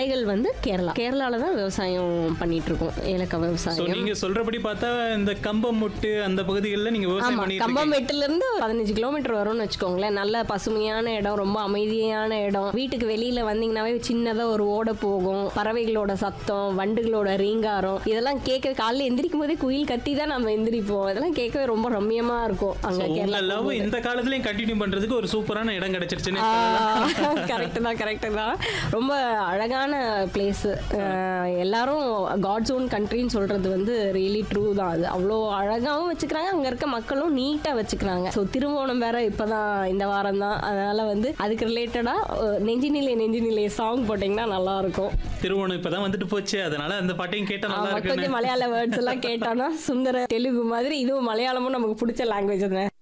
மலைகள் வந்து கேரளா கேரளால தான் விவசாயம் பண்ணிட்டு இருக்கோம் ஏலக்காய் சோ விவசாயம் நீங்க சொல்றபடி பார்த்தா இந்த கம்பமுட்டு அந்த பகுதிகளில் நீங்க விவசாயம் ஆமா பண்ணிட்டு இருக்கீங்க. கம்பம்பேட்டுல இருந்து பதினஞ்சு கிலோமீட்டர் வரும்னு வச்சுக்கோங்களேன் நல்ல பசுமையான இடம் ரொம்ப அமைதியான இடம் வீட்டுக்கு வெளியில வந்தீங்கன்னாவே சின்னதா ஒரு ஓடை போகும் பறவைகளோட சத்தம் வண்டுகளோட ரீங்காரம் இதெல்லாம் கேட்க காலைல எந்திரிக்கும் போதே குயில் கத்தி தான் நம்ம எந்திரிப்போம் இதெல்லாம் கேட்கவே ரொம்ப ரம்மியமா இருக்கும் So, அங்க உங்க கேரளா லவ் இந்த காலத்துலயும் கண்டினியூ பண்றதுக்கு ஒரு சூப்பரான இடம் கிடைச்சிருச்சுன்னு கரெக்ட் தான் கரெக்ட் தான் ரொம்ப அழகான பிளேஸ் எல்லாரும் காட்ஸ் ஓன் கண்ட்ரின்னு சொல்றது வந்து ரியலி ட்ரூ தான் அது அவ்வளோ அழகாவும் வச்சுக்கிறாங்க அங்க இருக்க மக்களும் நீட்டா வச்சுக்கிறாங்க ஸோ திருவோணம் வேற இப்பதான் இந்த வாரம் தான் அதனால வந்து அதுக்கு ரிலேட்டடா நெஞ்சினிலே நெஞ்சினிலே சாங் போட்டிங்கன்னா நல்லா இருக்கும் திருவோணம் இப்பதான் வந்துட்டு போச்சு அதனால அந்த பாட்டையும் கேட்டா நல்லா ஆமா, இருக்குன்னு கொஞ்சம் மலையாள வேர்ட்ஸ் எல்லாம் கேட்டோம்னா சுந்தர தெலுங்கு மாதிரி இதுவும் மலையாளமும் நமக்கு பிடிச்ச லாங்குவேஜ் தானே